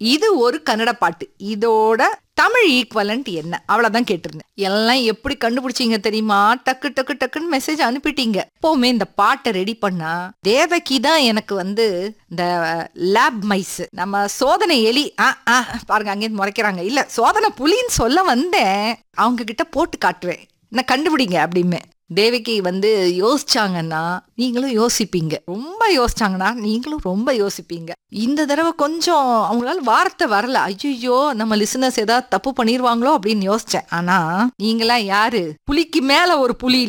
இது ஒரு கன்னட பாட்டு இதோட தமிழ் ஈக்குவலண்ட் என்ன அவ்வளவுதான் கேட்டிருந்தேன் எல்லாம் எப்படி கண்டுபிடிச்சீங்க தெரியுமா டக்கு டக்கு டக்குன்னு மெசேஜ் அனுப்பிட்டீங்க எப்பவுமே இந்த பாட்டை ரெடி பண்ணா தேவகி தான் எனக்கு வந்து இந்த லேப் மைஸ் நம்ம சோதனை எலி ஆ ஆ பாருங்க அங்கேருந்து முறைக்கிறாங்க இல்ல சோதனை புலின்னு சொல்ல வந்தேன் அவங்க கிட்ட போட்டு காட்டுவேன் என்ன கண்டுபிடிங்க அப்படிமே தேவகி வந்து யோசிச்சாங்கன்னா நீங்களும் யோசிப்பீங்க ரொம்ப யோசிச்சாங்கன்னா நீங்களும் ரொம்ப யோசிப்பீங்க இந்த தடவை கொஞ்சம் அவங்களால வார்த்தை வரல ஐயோ நம்ம லிசனர்ஸ் ஏதாவது தப்பு பண்ணிடுவாங்களோ அப்படின்னு யோசிச்சேன் ஆனா நீங்களாம் யாரு புலிக்கு மேல ஒரு புலி